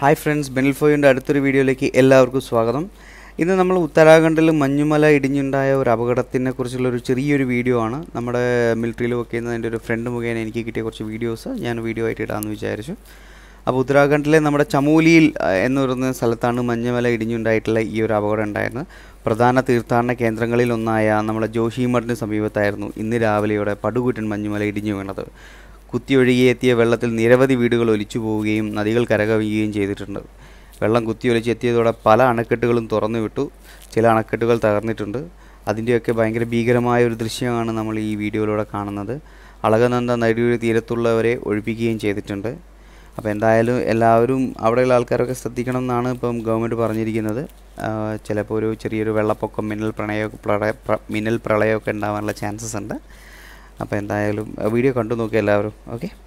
hi friends ബെനിൽഫോയുടെ അടുത്തൊരു വീഡിയോയിലേക്ക് എല്ലാവർക്കും സ്വാഗതം ഇന്ന് നമ്മൾ ഉത്തരാഖണ്ഡിൽ മഞ്ഞുമല ഇടിഞ്ഞുണ്ടായ ഒരു അപകടത്തിനെ കുറിച്ചുള്ള ഒരു ചെറിയൊരു വീഡിയോ ആണ് നമ്മുടെ മിലിറ്ററിയിൽ വർക്ക് ചെയ്യുന്ന എൻ്റെ ഒരു ഫ്രണ്ട് മുഖേന എനിക്ക് കിട്ടിയ കുറച്ച് വീഡിയോസ് ഞാൻ വീഡിയോ ആയിട്ട് ഇടാമെന്ന് വിചാരിച്ചു അപ്പോൾ ഉത്തരാഖണ്ഡിലെ നമ്മുടെ ചമോലിയിൽ അഹ്, എന്ന് പറയുന്ന സ്ഥലത്താണ് മഞ്ഞുമല ഇടിഞ്ഞുണ്ടായിട്ടുള്ള ഈ ഒരു അപകടം ഉണ്ടായിരുന്നത് പ്രധാന തീർത്ഥാടന കേന്ദ്രങ്ങളിൽ ഒന്നായ നമ്മുടെ ജോഷിമഠിന് സമീപത്തായിരുന്നു ഇന്ന് രാവിലെയോടെ പടുകൂറ്റൻ മഞ്ഞുമല ഇടിഞ്ഞു വീണത് കുത്തിയൊഴുകിയെത്തിയ വെള്ളത്തിൽ നിരവധി വീടുകൾ ഒലിച്ചു പോവുകയും നദികൾ കരകവിയുകയും ചെയ്തിട്ടുണ്ട് വെള്ളം കുത്തിയൊലിച്ചെത്തിയതോടെ പല അണക്കെട്ടുകളും തുറന്നു വിട്ടു ചില അണക്കെട്ടുകൾ തകർന്നിട്ടുണ്ട് അതിൻ്റെയൊക്കെ ഭയങ്കര ഭീകരമായ ഒരു ദൃശ്യമാണ് നമ്മൾ ഈ വീഡിയോയിലൂടെ കാണുന്നത് അളകനന്ദ നദിയുടെ തീരത്തുള്ളവരെ ഒഴിപ്പിക്കുകയും ചെയ്തിട്ടുണ്ട് അപ്പോൾ എന്തായാലും എല്ലാവരും അവിടെയുള്ള ആൾക്കാരൊക്കെ ശ്രദ്ധിക്കണം എന്നാണ് ഇപ്പം ഗവൺമെൻറ് പറഞ്ഞിരിക്കുന്നത് ആഹ് ചിലപ്പോൾ ഒരു ചെറിയൊരു വെള്ളപ്പൊക്കം മിന്നൽ പ്രണയമൊക്കെ പ്രളയ പ്ര- മിന്നൽ പ്രളയമൊക്കെ ഉണ്ടാവാനുള്ള ചാൻസസ് ഉണ്ട് അപ്പോൾ എന്തായാലും വീഡിയോ കണ്ടു നോക്കുക എല്ലാവരും ഓക്കെ